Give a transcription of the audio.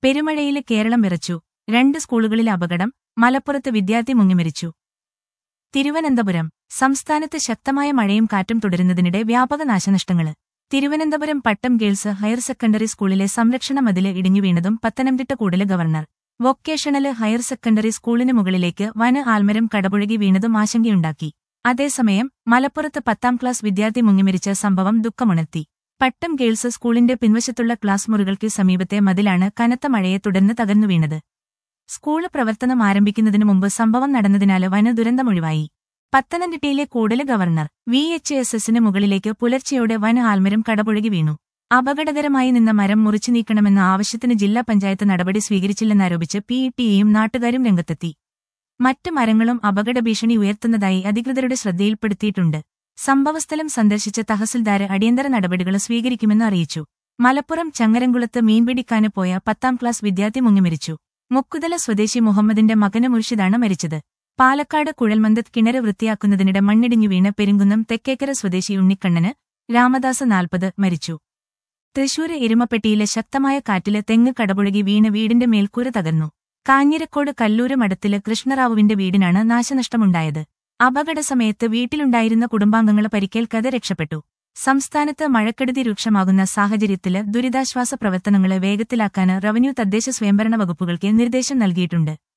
പെരുമഴയില് കേരളം വിറച്ചു രണ്ട് സ്കൂളുകളിലെ അപകടം മലപ്പുറത്ത് വിദ്യാർത്ഥി മുങ്ങിമരിച്ചു തിരുവനന്തപുരം സംസ്ഥാനത്ത് ശക്തമായ മഴയും കാറ്റും തുടരുന്നതിനിടെ വ്യാപക നാശനഷ്ടങ്ങള് Thiruvananthapuram Pattom girls higher secondary സ്കൂളിലെ സംരക്ഷണ മതില് ഇടിഞ്ഞു വീണതും Pathanamthitta Koodal governor vocational higher secondary സ്കൂളിന് മുകളിലേക്ക് വന ആൽമരം കടപുഴകി വീണതും ആശങ്കയുണ്ടാക്കി അതേസമയം മലപ്പുറത്ത് പത്താം ക്ലാസ് വിദ്യാർത്ഥി മുങ്ങിമരിച്ച സംഭവം ദുഃഖമുണർത്തി പട്ടം ഗേൾസ് സ്കൂളിന്റെ പിൻവശത്തുള്ള ക്ലാസ് മുറികൾക്ക് സമീപത്തെ മതിലാണ് കനത്ത മഴയെ തുടർന്ന് തകർന്നു വീണത് സ്കൂള് പ്രവർത്തനം ആരംഭിക്കുന്നതിനു മുമ്പ് സംഭവം നടന്നതിനാല് വന ദുരന്തമൊഴിവായി പത്തനംതിട്ടയിലെ Koodal governor V H S എസിന് മുകളിലേക്ക് പുലർച്ചെയോടെ വന ആൽമരം കടപുഴകി വീണു അപകടകരമായി നിന്ന മരം മുറിച്ചു നീക്കണമെന്ന ആവശ്യത്തിന് ജില്ലാ പഞ്ചായത്ത് നടപടി സ്വീകരിച്ചില്ലെന്നാരോപിച്ച് പി ടിയും നാട്ടുകാരും രംഗത്തെത്തി മറ്റ് മരങ്ങളും അപകട ഭീഷണി ഉയർത്തുന്നതായി അധികൃതരുടെ ശ്രദ്ധയിൽപ്പെടുത്തിയിട്ടുണ്ട് സംഭവസ്ഥലം സന്ദർശിച്ച തഹസിൽദാര് അടിയന്തര നടപടികൾ സ്വീകരിക്കുമെന്ന് അറിയിച്ചു മലപ്പുറം ചങ്ങരംകുളത്ത് മീൻപിടിക്കാന് പോയ പത്താം ക്ലാസ് വിദ്യാർത്ഥി മുങ്ങിമരിച്ചു മുക്കുതല സ്വദേശി മുഹമ്മദിന്റെ മകന് മുർഷിദാണ് മരിച്ചത് പാലക്കാട് കുഴൽമന്ദത്ത് കിണറ് വൃത്തിയാക്കുന്നതിനിടെ മണ്ണിടിഞ്ഞു വീണ് പെരുങ്കുന്നം തെക്കേക്കര സ്വദേശി ഉണ്ണിക്കണ്ണന് രാമദാസ് നാൽപ്പത് മരിച്ചു തൃശൂര് എരുമപ്പെട്ടിയിലെ ശക്തമായ കാറ്റില് തെങ്ങ് കടപുഴകി വീണ് വീടിന്റെ മേൽക്കൂര തകർന്നു കാഞ്ഞിരക്കോട് കല്ലൂര് മഠത്തില് കൃഷ്ണറാവുവിന്റെ വീടിനാണ് നാശനഷ്ടമുണ്ടായത് അപകട സമയത്ത് വീട്ടിലുണ്ടായിരുന്ന കുടുംബാംഗങ്ങൾ പരിക്കേൽക്കാതെ രക്ഷപ്പെട്ടു സംസ്ഥാനത്ത് മഴക്കെടുതി രൂക്ഷമാകുന്ന സാഹചര്യത്തില് ദുരിതാശ്വാസ പ്രവർത്തനങ്ങളെ വേഗത്തിലാക്കാന് റവന്യൂ തദ്ദേശ സ്വയംഭരണ വകുപ്പുകൾക്ക് നിർദ്ദേശം നൽകിയിട്ടുണ്ട്